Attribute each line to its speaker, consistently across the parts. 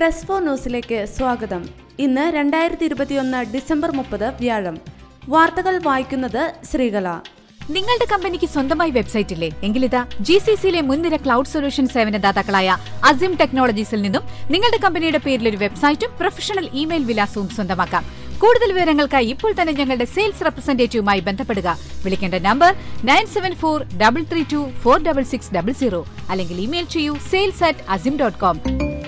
Speaker 1: Press four ന്യൂസിലേക്ക് സ്വാഗതം ഇന്ന് രണ്ടായിരത്തി ഇരുപത്തിയൊന്ന് ഡിസംബർ മുപ്പത് വ്യാഴം വാർത്തകൾ വായിക്കുന്നത് ശ്രീകല
Speaker 2: നിങ്ങളുടെ കമ്പനിക്ക് സ്വന്തമായി വെബ്സൈറ്റ് ഇല്ലേ എങ്കിലിതാ ജി സി സിയിലെ മുൻനിര ക്ലൗഡ് സൊല്യൂഷൻ സേവനദാതാക്കളായ അസിം ടെക്നോളജീസിൽ നിന്നും നിങ്ങളുടെ കമ്പനിയുടെ പേരിൽ ഒരു വെബ്സൈറ്റും പ്രൊഫഷണൽ ഇമെയിൽ വിലാസവും സ്വന്തമാക്കാം കൂടുതൽ വിവരങ്ങൾക്കായി ഇപ്പോൾ തന്നെ ഞങ്ങളുടെ സെയിൽസ് റെപ്രസെന്റേറ്റീവുമായി ബന്ധപ്പെടുക വിളിക്കേണ്ട number nine seven four double three two four double six double zero അല്ലെങ്കിൽ ഇമെയിൽ ചെയ്യൂ sales at Azim dot com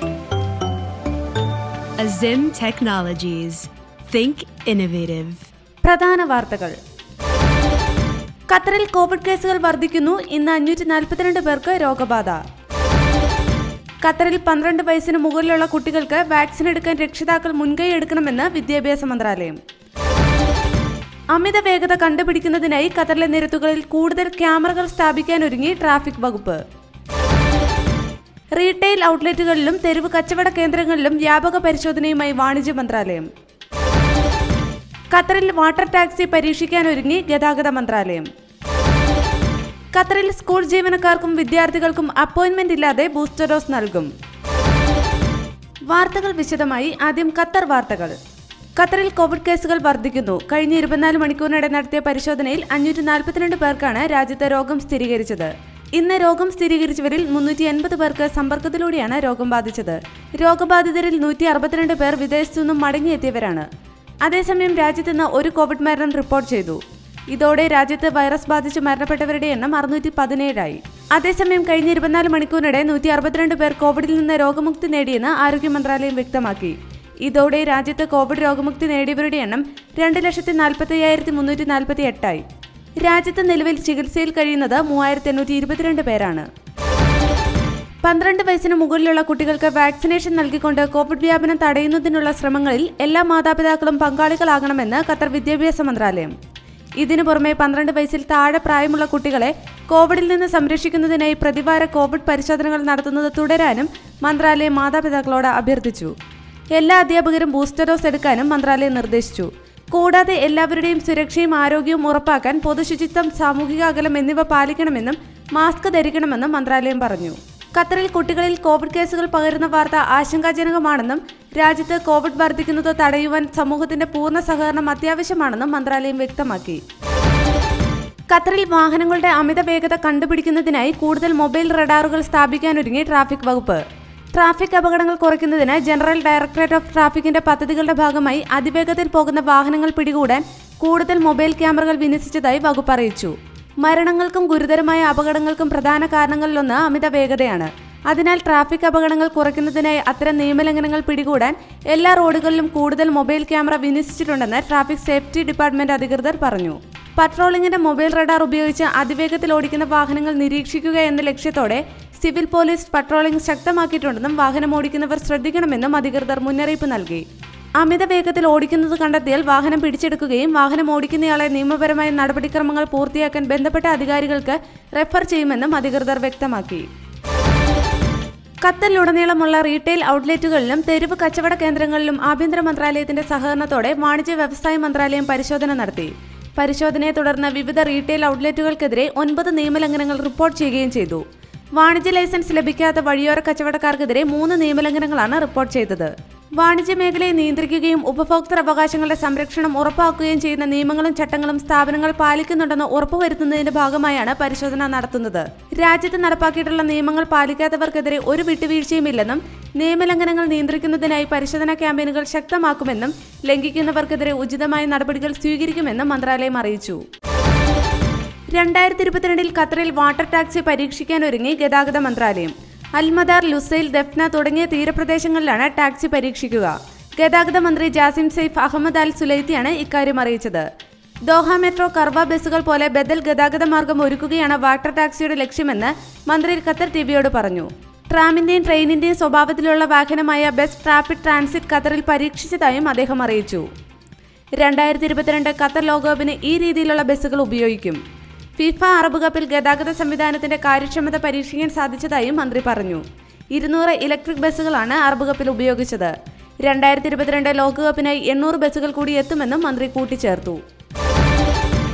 Speaker 3: Azim Technologies. Think innovative.
Speaker 1: പ്രധാന വാർത്തകൾ ഖത്തറിൽ കോവിഡ് കേസുകൾ വർദ്ധിക്കുന്നു ഇന്ന് അഞ്ഞൂറ്റി നാൽപ്പത്തിരണ്ട് പേർക്ക് രോഗബാധ ഖത്തറിൽ പന്ത്രണ്ട് വയസ്സിന് മുകളിലുള്ള കുട്ടികൾക്ക് വാക്സിൻ എടുക്കാൻ രക്ഷിതാക്കൾ മുൻകൈ എടുക്കണമെന്ന് വിദ്യാഭ്യാസ മന്ത്രാലയം അമിത വേഗത കണ്ടുപിടിക്കുന്നതിനായി ഖത്തറിലെ നിരത്തുകളിൽ കൂടുതൽ ക്യാമറകൾ സ്ഥാപിക്കാൻ ഒരുങ്ങി ട്രാഫിക് വകുപ്പ് റീറ്റെയിൽ ഔട്ട്ലെറ്റുകളിലും തെരുവ് കച്ചവട കേന്ദ്രങ്ങളിലും വ്യാപക പരിശോധനയുമായി വാണിജ്യ മന്ത്രാലയം ഖത്തറിൽ വാട്ടർ ടാക്സി പരീക്ഷിക്കാനൊരുങ്ങി ഗതാഗത മന്ത്രാലയം ഖത്തറിൽ സ്കൂൾ ജീവനക്കാർക്കും വിദ്യാർത്ഥികൾക്കും അപ്പോയിന്റ്മെന്റ് ഇല്ലാതെ ബൂസ്റ്റർ ഡോസ് നൽകും വാർത്തകൾ വിശദമായി ആദ്യം ഖത്തർ വാർത്തകൾ ഖത്തറിൽ കോവിഡ് കേസുകൾ വർദ്ധിക്കുന്നു കഴിഞ്ഞ ഇരുപത്തിനാല് മണിക്കൂറിനിടെ നടത്തിയ പരിശോധനയിൽ അഞ്ഞൂറ്റി നാൽപ്പത്തിരണ്ട് പേർക്കാണ് രാജ്യത്ത് രോഗം സ്ഥിരീകരിച്ചത് ഇന്ന് രോഗം സ്ഥിരീകരിച്ചവരിൽ മുന്നൂറ്റി എൺപത് പേർക്ക് സമ്പർക്കത്തിലൂടെയാണ് രോഗം ബാധിച്ചത് രോഗബാധിതരിൽ നൂറ്റി അറുപത്തിരണ്ട് പേർ വിദേശത്തു നിന്നും മടങ്ങിയെത്തിയവരാണ് അതേസമയം രാജ്യത്ത് ഇന്ന് ഒരു കോവിഡ് മരണം റിപ്പോർട്ട് ചെയ്തു ഇതോടെ രാജ്യത്ത് വൈറസ് ബാധിച്ച് മരണപ്പെട്ടവരുടെ എണ്ണം അറുന്നൂറ്റി പതിനേഴായി അതേസമയം കഴിഞ്ഞ ഇരുപത്തിനാല് മണിക്കൂറിനിടെ നൂറ്റി അറുപത്തിരണ്ട് പേർ കോവിഡിൽ നിന്ന് രോഗമുക്തി നേടിയെന്ന് ആരോഗ്യ മന്ത്രാലയം വ്യക്തമാക്കി ഇതോടെ രാജ്യത്ത് കോവിഡ് രോഗമുക്തി നേടിയവരുടെ എണ്ണം രണ്ട് ലക്ഷത്തി നാൽപ്പത്തി അയ്യായിരത്തി മുന്നൂറ്റി നാൽപ്പത്തി എട്ടായി രാജ്യത്ത് നിലവിൽ ചികിത്സയിൽ കഴിയുന്നത് മൂവായിരത്തി എണ്ണൂറ്റി ഇരുപത്തിരണ്ട് പേരാണ് പന്ത്രണ്ട് വയസ്സിന് മുകളിലുള്ള കുട്ടികൾക്ക് വാക്സിനേഷൻ നൽകിക്കൊണ്ട് കോവിഡ് വ്യാപനം തടയുന്നതിനുള്ള ശ്രമങ്ങളിൽ എല്ലാ മാതാപിതാക്കളും പങ്കാളികളാകണമെന്ന് ഖത്തർ വിദ്യാഭ്യാസ മന്ത്രാലയം ഇതിനു പുറമെ പന്ത്രണ്ട് വയസ്സിൽ താഴെ പ്രായമുള്ള കുട്ടികളെ കോവിഡിൽ നിന്ന് സംരക്ഷിക്കുന്നതിനായി പ്രതിവാര കോവിഡ് പരിശോധനകൾ നടത്തുന്നത് തുടരാനും മന്ത്രാലയം മാതാപിതാക്കളോട് അഭ്യർത്ഥിച്ചു എല്ലാ അധ്യാപകരും ബൂസ്റ്റർ ഡോസ് എടുക്കാനും മന്ത്രാലയം നിർദ്ദേശിച്ചു കൂടാതെ എല്ലാവരുടെയും സുരക്ഷയും ആരോഗ്യവും ഉറപ്പാക്കാൻ പൊതുശുചിത്വം സാമൂഹിക അകലം എന്നിവ പാലിക്കണമെന്നും മാസ്ക് ധരിക്കണമെന്നും മന്ത്രാലയം പറഞ്ഞു ഖത്തറിൽ കുട്ടികളിൽ കോവിഡ് കേസുകൾ പകരുന്ന വാർത്ത ആശങ്കാജനകമാണെന്നും രാജ്യത്ത് കോവിഡ് വർദ്ധിക്കുന്നത് തടയുവാൻ സമൂഹത്തിന്റെ പൂർണ്ണ സഹകരണം അത്യാവശ്യമാണെന്നും മന്ത്രാലയം വ്യക്തമാക്കി ഖത്തറിൽ വാഹനങ്ങളുടെ അമിത വേഗത കണ്ടുപിടിക്കുന്നതിനായി കൂടുതൽ മൊബൈൽ റഡാറുകൾ സ്ഥാപിക്കാനൊരുങ്ങി ട്രാഫിക് വകുപ്പ് ട്രാഫിക് അപകടങ്ങൾ കുറയ്ക്കുന്നതിന് ജനറൽ ഡയറക്ടറേറ്റ് ഓഫ് ട്രാഫിക്കിന്റെ പദ്ധതികളുടെ ഭാഗമായി അതിവേഗത്തിൽ പോകുന്ന വാഹനങ്ങൾ പിടികൂടാൻ കൂടുതൽ മൊബൈൽ ക്യാമറകൾ വിന്യസിച്ചതായി വകുപ്പ് അറിയിച്ചു മരണങ്ങൾക്കും ഗുരുതരമായ അപകടങ്ങൾക്കും പ്രധാന കാരണങ്ങളിലൊന്ന് അമിത വേഗതയാണ് അതിനാൽ ട്രാഫിക് അപകടങ്ങൾ കുറയ്ക്കുന്നതിനായി അത്തരം നിയമലംഘനങ്ങൾ പിടികൂടാൻ എല്ലാ റോഡുകളിലും കൂടുതൽ മൊബൈൽ ക്യാമറ വിന്യസിച്ചിട്ടുണ്ടെന്ന് ട്രാഫിക് സേഫ്റ്റി ഡിപ്പാർട്ട്മെന്റ് അധികൃതർ പറഞ്ഞു പട്രോളിംഗിന്റെ മൊബൈൽ റഡാർ ഉപയോഗിച്ച് അതിവേഗത്തിൽ ഓടിക്കുന്ന വാഹനങ്ങൾ നിരീക്ഷിക്കുക എന്ന ലക്ഷ്യത്തോടെ സിവിൽ പോലീസ് പട്രോളിംഗ് ശക്തമാക്കിയിട്ടുണ്ടെന്നും വാഹനം ഓടിക്കുന്നവർ ശ്രദ്ധിക്കണമെന്നും അധികൃതർ മുന്നറിയിപ്പ് നൽകി അമിത വേഗത്തിൽ ഓടിക്കുന്നത് കണ്ടെത്തിയാൽ വാഹനം പിടിച്ചെടുക്കുകയും വാഹനം ഓടിക്കുന്നയാളെ നിയമപരമായ നടപടിക്രമങ്ങൾ പൂർത്തിയാക്കാൻ ബന്ധപ്പെട്ട അധികാരികൾക്ക് റെഫർ ചെയ്യുമെന്നും അധികൃതർ വ്യക്തമാക്കി ഖത്തറിലുടനീളമുള്ള റീറ്റെയിൽ ഔട്ട്ലെറ്റുകളിലും തെരുവ് കച്ചവട കേന്ദ്രങ്ങളിലും ആഭ്യന്തര മന്ത്രാലയത്തിന്റെ സഹകരണത്തോടെ വാണിജ്യ വ്യവസായ മന്ത്രാലയം പരിശോധന നടത്തി പരിശോധനയെ തുടർന്ന് വിവിധ റീറ്റെയിൽ ഔട്ട്ലെറ്റുകൾക്കെതിരെ ഒൻപത് നിയമലംഘനങ്ങൾ റിപ്പോർട്ട് ചെയ്യുകയും ചെയ്തു വാണിജ്യ ലൈസൻസ് ലഭിക്കാത്ത വഴിയോര കച്ചവടക്കാർക്കെതിരെ മൂന്ന് നിയമലംഘനങ്ങളാണ് റിപ്പോർട്ട് ചെയ്തത് വാണിജ്യ മേഖലയെ നിയന്ത്രിക്കുകയും ഉപഭോക്തൃ അവകാശങ്ങളുടെ സംരക്ഷണം ഉറപ്പാക്കുകയും ചെയ്യുന്ന നിയമങ്ങളും ചട്ടങ്ങളും സ്ഥാപനങ്ങൾ പാലിക്കുന്നുണ്ടെന്ന് ഉറപ്പുവരുത്തുന്നതിന്റെ ഭാഗമായാണ് പരിശോധന നടത്തുന്നത് രാജ്യത്ത് നടപ്പാക്കിയിട്ടുള്ള നിയമങ്ങൾ പാലിക്കാത്തവർക്കെതിരെ ഒരു വിട്ടുവീഴ്ചയുമില്ലെന്നും നിയമലംഘനങ്ങൾ നിയന്ത്രിക്കുന്നതിനായി പരിശോധനാ ക്യാമ്പയിനുകൾ ശക്തമാക്കുമെന്നും ലംഘിക്കുന്നവർക്കെതിരെ ഉചിതമായ നടപടികൾ സ്വീകരിക്കുമെന്നും മന്ത്രാലയം അറിയിച്ചു രണ്ടായിരത്തി ഇരുപത്തിരണ്ടിൽ ഖത്തറിൽ വാട്ടർ ടാക്സി പരീക്ഷിക്കാനൊരുങ്ങി ഗതാഗത മന്ത്രാലയം അൽമദാർ ലുസൈൽ ദഫ്ന തുടങ്ങിയ തീരപ്രദേശങ്ങളിലാണ് ടാക്സി പരീക്ഷിക്കുക ഗതാഗത മന്ത്രി ജാസിം സെയ്ഫ് അഹമ്മദ് അൽ സുലൈത്തിയാണ് ഇക്കാര്യം അറിയിച്ചത് ദോഹ മെട്രോ കർവ ബസ്സുകൾ പോലെ ബദൽ ഗതാഗത മാർഗം ഒരുക്കുകയാണ് വാട്ടർ ടാക്സിയുടെ ലക്ഷ്യമെന്ന് മന്ത്രി ഖത്തർ ടിവിയോട് പറഞ്ഞു ട്രാമിന്റെയും ട്രെയിനിന്റെയും സ്വഭാവത്തിലുള്ള വാഹനമായ ബസ് റാപ്പിഡ് ട്രാൻസിറ്റ് ഖത്തറിൽ പരീക്ഷിച്ചതായും അദ്ദേഹം അറിയിച്ചു രണ്ടായിരത്തി ഇരുപത്തിരണ്ട് ഖത്തർ ലോകകപ്പിന് ഈ രീതിയിലുള്ള ബസ്സുകൾ ഉപയോഗിക്കും ഫിഫ അറബ് കപ്പിൽ ഗതാഗത സംവിധാനത്തിന്റെ കാര്യക്ഷമത പരീക്ഷിക്കാൻ സാധിച്ചതായും മന്ത്രി പറഞ്ഞു ഇരുന്നൂറ് ഇലക്ട്രിക് ബസ്സുകളാണ് അറബ് കപ്പിൽ ഉപയോഗിച്ചത് രണ്ടായിരത്തി ഇരുപത്തിരണ്ട് ലോകകപ്പിനായി എണ്ണൂറ് ബസ്സുകൾ കൂടി എത്തുമെന്നും മന്ത്രി കൂട്ടിച്ചേർത്തു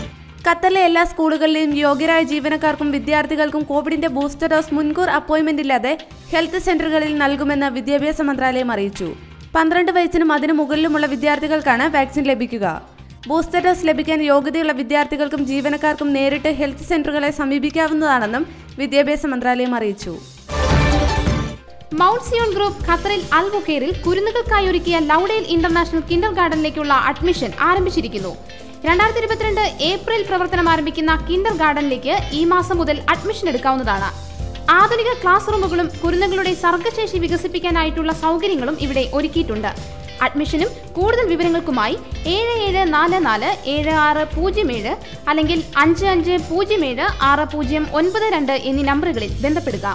Speaker 1: ഖത്തറിലെ എല്ലാ സ്കൂളുകളിലെയും യോഗ്യരായ ജീവനക്കാർക്കും വിദ്യാർത്ഥികൾക്കും കോവിഡിന്റെ ബൂസ്റ്റർ ഡോസ് മുൻകൂർ അപ്പോയിന്റ്മെന്റ് ഇല്ലാതെ ഹെൽത്ത് സെന്ററുകളിൽ നൽകുമെന്ന് വിദ്യാഭ്യാസ മന്ത്രാലയം അറിയിച്ചു പന്ത്രണ്ട് വയസ്സിനും അതിനു മുകളിലുമുള്ള വിദ്യാർത്ഥികൾക്കാണ് വാക്സിൻ ലഭിക്കുക ബൂസ്റ്റർ ഡോസ് ലഭിക്കാൻ യോഗ്യതയുള്ള വിദ്യാർത്ഥികൾക്കും ജീവനക്കാർക്കും നേരിട്ട് ഹെൽത്ത് സെന്ററുകളെ സമീപിക്കാവുന്നതാണെന്നും വിദ്യാഭ്യാസ മന്ത്രാലയം അറിയിച്ചു
Speaker 4: മൗണ്ട് സിയോൺ ഗ്രൂപ്പ് ഖത്തറിൽ അൽ ബുഖേറിൽ കുരുന്നുകൾക്കായി ഒരുക്കിയ ലൗഡേൽ ഇന്റർനാഷണൽ കിൻഡർ ഗാർഡനിലേക്കുള്ള അഡ്മിഷൻ ആരംഭിച്ചിരിക്കുന്നു രണ്ടായിരത്തി ഇരുപത്തിരണ്ട് ഏപ്രിൽ പ്രവർത്തനം ആരംഭിക്കുന്ന കിൻഡർ ഗാർഡനിലേക്ക് ഈ മാസം മുതൽ അഡ്മിഷൻ എടുക്കാവുന്നതാണ് ആധുനിക ക്ലാസ് റൂമുകളും കുരുന്നുകളുടെ സർഗശേഷി വികസിപ്പിക്കാനായിട്ടുള്ള സൗകര്യങ്ങളും ഇവിടെ ഒരുക്കിയിട്ടുണ്ട് അഡ്മിഷനും കൂടുതൽ വിവരങ്ങൾക്കുമായി ഏഴ് ഏഴ് നാല് നാല് ഏഴ് ആറ് പൂജ്യം ഏഴ് അല്ലെങ്കിൽ അഞ്ച് അഞ്ച് പൂജ്യം ഏഴ് ആറ് പൂജ്യം ഒൻപത് രണ്ട് എന്നീ നമ്പറുകളിൽ ബന്ധപ്പെടുക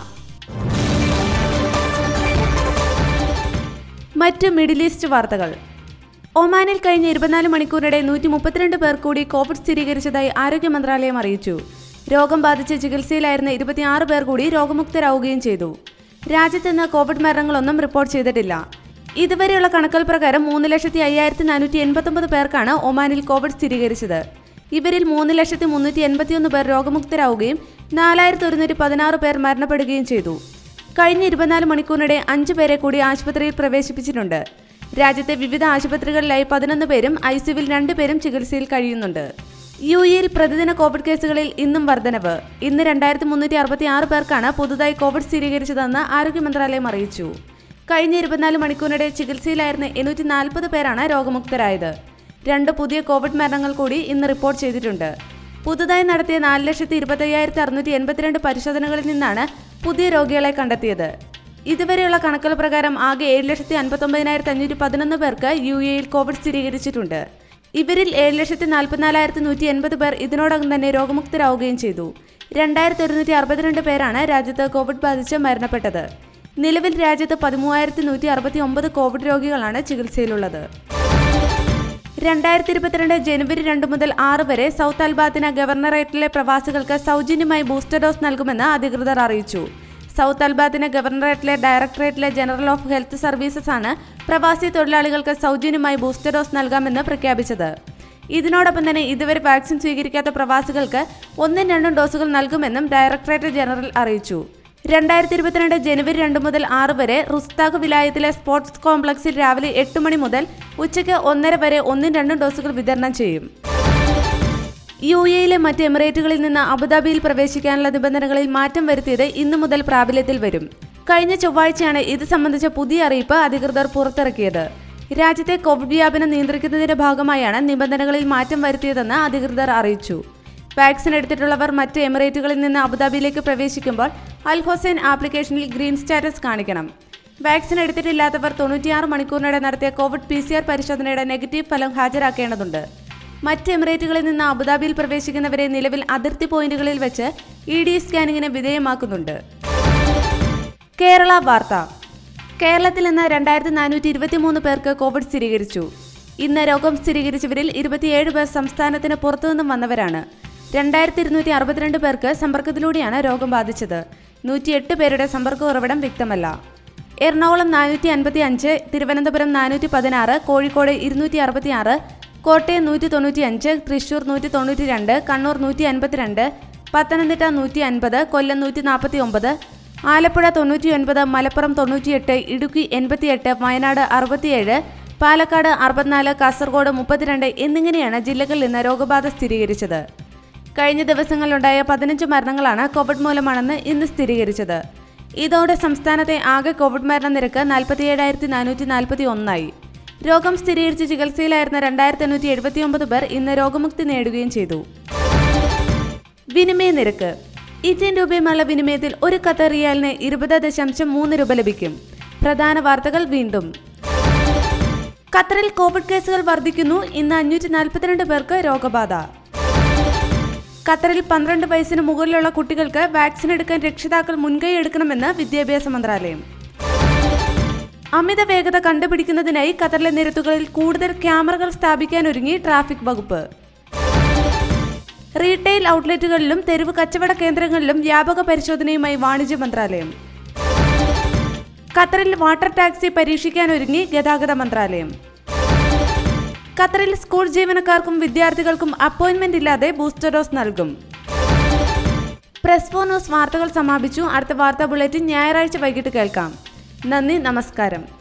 Speaker 1: മറ്റ് മിഡിൽ ഈസ്റ്റ് വാർത്തകൾ ഒമാനിൽ കഴിഞ്ഞ ഇരുപത്തിനാല് മണിക്കൂറിനിടെ നൂറ്റി മുപ്പത്തിരണ്ട് പേർ കൂടി കോവിഡ് സ്ഥിരീകരിച്ചതായി ആരോഗ്യ മന്ത്രാലയം അറിയിച്ചു രോഗം ബാധിച്ച് ചികിത്സയിലായിരുന്ന ഇരുപത്തിയാറ് പേർ കൂടി രോഗമുക്തരാവുകയും ചെയ്തു രാജ്യത്ത് ഇന്ന് കോവിഡ് മരണങ്ങളൊന്നും റിപ്പോർട്ട് ചെയ്തിട്ടില്ല ഇതുവരെയുള്ള കണക്കുകൾ പ്രകാരം മൂന്ന് ലക്ഷത്തി അയ്യായിരത്തി നാനൂറ്റി എൺപത്തൊമ്പത് പേർക്കാണ് ഒമാനിൽ കോവിഡ് സ്ഥിരീകരിച്ചത് ഇവരിൽ മൂന്ന് ലക്ഷത്തി മുന്നൂറ്റി എൺപത്തിയൊന്ന് പേർ രോഗമുക്തരാവുകയും നാലായിരത്തി ഒരുന്നൂറ്റി പതിനാറ് പേർ മരണപ്പെടുകയും ചെയ്തു കഴിഞ്ഞ ഇരുപത്തിനാല് മണിക്കൂറിനിടെ അഞ്ചു പേരെ കൂടി ആശുപത്രിയിൽ പ്രവേശിപ്പിച്ചിട്ടുണ്ട് രാജ്യത്തെ വിവിധ ആശുപത്രികളിലായി പതിനൊന്ന് പേരും ഐ സിയുവിൽ രണ്ടുപേരും ചികിത്സയിൽ കഴിയുന്നുണ്ട് യു എയിൽ പ്രതിദിന കോവിഡ് കേസുകളിൽ ഇന്നും വർധനവ് ഇന്ന് രണ്ടായിരത്തി മുന്നൂറ്റി അറുപത്തി ആറ് പേർക്കാണ് പുതുതായി കോവിഡ് സ്ഥിരീകരിച്ചതെന്ന് ആരോഗ്യ മന്ത്രാലയം അറിയിച്ചു കഴിഞ്ഞ ഇരുപത്തിനാല് മണിക്കൂറിനിടെ ചികിത്സയിലായിരുന്ന എണ്ണൂറ്റി നാൽപ്പത് പേരാണ് രോഗമുക്തരായത് രണ്ട് പുതിയ കോവിഡ് മരണങ്ങൾ കൂടി ഇന്ന് റിപ്പോർട്ട് ചെയ്തിട്ടുണ്ട് പുതുതായി നടത്തിയ നാല് ലക്ഷത്തി ഇരുപത്തയ്യായിരത്തി അറുന്നൂറ്റി എൺപത്തിരണ്ട് പരിശോധനകളിൽ നിന്നാണ് പുതിയ രോഗികളെ കണ്ടെത്തിയത് ഇതുവരെയുള്ള കണക്കുകൾ പ്രകാരം ആകെ ഏഴ് ലക്ഷത്തി അൻപത്തൊമ്പതിനായിരത്തി അഞ്ഞൂറ്റി പതിനൊന്ന് പേർക്ക് യു എയിൽ കോവിഡ് സ്ഥിരീകരിച്ചിട്ടുണ്ട് ഇവരിൽ ഏഴ് ലക്ഷത്തി നാൽപ്പത്തിനാലായിരത്തി നൂറ്റി എൺപത് പേർ ഇതിനോടകം തന്നെ രോഗമുക്തരാവുകയും ചെയ്തു രണ്ടായിരത്തി ഒരുന്നൂറ്റി അറുപത്തിരണ്ട് പേരാണ് രാജ്യത്ത് കോവിഡ് ബാധിച്ച് മരണപ്പെട്ടത് നിലവിൽ രാജ്യത്ത് പതിമൂവായിരത്തി നൂറ്റി അറുപത്തി ഒമ്പത് കോവിഡ് രോഗികളാണ് ചികിത്സയിലുള്ളത് രണ്ടായിരത്തി ഇരുപത്തിരണ്ട് ജനുവരി രണ്ട് മുതൽ ആറ് വരെ സൗത്ത് അൽബാത്തിന ഗവർണറേറ്റിലെ പ്രവാസികൾക്ക് സൗജന്യമായി ബൂസ്റ്റർ ഡോസ് നൽകുമെന്ന് അധികൃതർ അറിയിച്ചു സൗത്ത് അൽബാത്തിന ഗവർണറേറ്റിലെ ഡയറക്ടറേറ്റിലെ ജനറൽ ഓഫ് ഹെൽത്ത് സർവീസസ് ആണ് പ്രവാസി തൊഴിലാളികൾക്ക് സൗജന്യമായി ബൂസ്റ്റർ ഡോസ് നൽകാമെന്ന് പ്രഖ്യാപിച്ചത് ഇതിനോടൊപ്പം തന്നെ ഇതുവരെ വാക്സിൻ സ്വീകരിക്കാത്ത പ്രവാസികൾക്ക് ഒന്നും രണ്ടും ഡോസുകൾ നൽകുമെന്നും ഡയറക്ടറേറ്റ് ജനറൽ അറിയിച്ചു രണ്ടായിരത്തി ഇരുപത്തിരണ്ട് ജനുവരി രണ്ട് മുതൽ ആറ് വരെ റുസ്താഖ് വിലായത്തിലെ സ്പോർട്സ് കോംപ്ലക്സിൽ രാവിലെ എട്ട് മണി മുതൽ ഉച്ചയ്ക്ക് ഒന്നര വരെ ഒന്നും രണ്ടും ഡോസുകൾ വിതരണം ചെയ്യും യു എയിലെ മറ്റ് എമിറേറ്റുകളിൽ നിന്ന് അബുദാബിയിൽ പ്രവേശിക്കാനുള്ള നിബന്ധനകളിൽ മാറ്റം വരുത്തിയത് ഇന്നു മുതൽ പ്രാബല്യത്തിൽ വരും കഴിഞ്ഞ ചൊവ്വാഴ്ചയാണ് ഇത് സംബന്ധിച്ച പുതിയ അറിയിപ്പ് അധികൃതർ പുറത്തിറക്കിയത് രാജ്യത്തെ കോവിഡ് വ്യാപനം നിയന്ത്രിക്കുന്നതിന്റെ ഭാഗമായാണ് നിബന്ധനകളിൽ മാറ്റം വരുത്തിയതെന്ന് അധികൃതർ അറിയിച്ചു വാക്സിൻ എടുത്തിട്ടുള്ളവർ മറ്റ് എമിറേറ്റുകളിൽ നിന്ന് അബുദാബിയിലേക്ക് പ്രവേശിക്കുമ്പോൾ അൽ ഹൊസൈൻ ആപ്ലിക്കേഷനിൽ ഗ്രീൻ സ്റ്റാറ്റസ് കാണിക്കണം വാക്സിൻ എടുത്തിട്ടില്ലാത്തവർ തൊണ്ണൂറ്റിയാറ് മണിക്കൂറിനിടെ നടത്തിയ കോവിഡ് പി സി ആർ പരിശോധനയുടെ നെഗറ്റീവ് ഫലം ഹാജരാക്കേണ്ടതുണ്ട് മറ്റ് എമിറേറ്റുകളിൽ നിന്ന് അബുദാബിയിൽ പ്രവേശിക്കുന്നവരെ നിലവിൽ അതിർത്തി പോയിന്റുകളിൽ വെച്ച് ഇ ഡി സ്കാനിങ്ങിന് വിധേയമാക്കുന്നുണ്ട് കേരള വാർത്ത കേരളത്തിൽ ഇന്ന് രണ്ടായിരത്തി നാനൂറ്റി ഇരുപത്തിമൂന്ന് പേർക്ക് കോവിഡ് സ്ഥിരീകരിച്ചു ഇന്ന് രോഗം സ്ഥിരീകരിച്ചവരിൽ ഇരുപത്തിയേഴ് പേർ സംസ്ഥാനത്തിന് പുറത്തുനിന്നും വന്നവരാണ് രണ്ടായിരത്തി ഇരുന്നൂറ്റി അറുപത്തിരണ്ട് പേർക്ക് സമ്പർക്കത്തിലൂടെയാണ് രോഗം ബാധിച്ചത് നൂറ്റിയെട്ട് പേരുടെ സമ്പർക്ക ഉറവിടം വ്യക്തമല്ല എറണാകുളം നാനൂറ്റി അൻപത്തി അഞ്ച് തിരുവനന്തപുരം നാനൂറ്റി പതിനാറ് കോഴിക്കോട് ഇരുന്നൂറ്റി അറുപത്തി ആറ് കോട്ടയം നൂറ്റി തൊണ്ണൂറ്റി അഞ്ച് തൃശൂർ നൂറ്റി തൊണ്ണൂറ്റി രണ്ട് കണ്ണൂർ നൂറ്റി അൻപത്തിരണ്ട് പത്തനംതിട്ട നൂറ്റി അൻപത് കൊല്ലം നൂറ്റി നാൽപ്പത്തി ഒമ്പത് ആലപ്പുഴ തൊണ്ണൂറ്റി ഒൻപത് മലപ്പുറം തൊണ്ണൂറ്റിയെട്ട് ഇടുക്കി എൺപത്തിയെട്ട് വയനാട് അറുപത്തിയേഴ് പാലക്കാട് അറുപത്തിനാല് കാസർഗോഡ് മുപ്പത്തിരണ്ട് എന്നിങ്ങനെയാണ് ജില്ലകളിൽ നിന്ന് രോഗബാധ സ്ഥിരീകരിച്ചത് കഴിഞ്ഞ ദിവസങ്ങളിലുണ്ടായ പതിനഞ്ച് മരണങ്ങളാണ് കോവിഡ് മൂലമാണെന്ന് ഇന്ന് സ്ഥിരീകരിച്ചത് ഇതോടെ സംസ്ഥാനത്തെ ആകെ കോവിഡ് മരണനിരക്ക് നാൽപ്പത്തിയേഴായിരത്തി നാനൂറ്റി നാൽപ്പത്തി ഒന്നായി രോഗം സ്ഥിരീകരിച്ച് ചികിത്സയിലായിരുന്ന രണ്ടായിരത്തി എണ്ണൂറ്റി എഴുപത്തിയൊമ്പത് പേർ ഇന്ന് രോഗമുക്തി നേടുകയും ചെയ്തു വിനിമയ നിരക്ക് ഇന്ത്യൻ രൂപയുമുള്ള വിനിമയത്തിൽ ഒരു ഖത്തർ റിയാലിന് ഇരുപത് ദശാംശം മൂന്ന് രൂപ ലഭിക്കും പ്രധാന വാർത്തകൾ വീണ്ടും ഖത്തറിൽ കോവിഡ് കേസുകൾ വർദ്ധിക്കുന്നു ഇന്ന് അഞ്ഞൂറ്റി നാൽപ്പത്തിരണ്ട് പേർക്ക് രോഗബാധ ഖത്തറിൽ പന്ത്രണ്ട് വയസ്സിന് മുകളിലുള്ള കുട്ടികൾക്ക് വാക്സിൻ എടുക്കാൻ രക്ഷിതാക്കൾ മുൻകൈ എടുക്കണമെന്ന് വിദ്യാഭ്യാസ മന്ത്രാലയം അമിത വേഗത കണ്ടുപിടിക്കുന്നതിനായി ഖത്തറിലെ നിരത്തുകളിൽ കൂടുതൽ ക്യാമറകൾ സ്ഥാപിക്കാൻ ഒരുങ്ങി ട്രാഫിക് വകുപ്പ് റീറ്റെയിൽ ഔട്ട്ലെറ്റുകളിലും തെരുവ് കച്ചവട കേന്ദ്രങ്ങളിലും വ്യാപക പരിശോധനയുമായി വാണിജ്യ മന്ത്രാലയം ഖത്തറിൽ വാട്ടർ ടാക്സി പരീക്ഷിക്കാനൊരുങ്ങി ഗതാഗത മന്ത്രാലയം ഖത്തറിൽ സ്കൂൾ ജീവനക്കാർക്കും വിദ്യാർത്ഥികൾക്കും അപ്പോയിന്റ്മെന്റ് ഇല്ലാതെ ബൂസ്റ്റർ ഡോസ് നൽകും പ്രസ് ഫോർ ന്യൂസ് വാർത്തകൾ സമാപിച്ചു അടുത്ത വാർത്താ ബുള്ളറ്റിൻ ഞായറാഴ്ച വൈകിട്ട് കേൾക്കാം നന്ദി നമസ്കാരം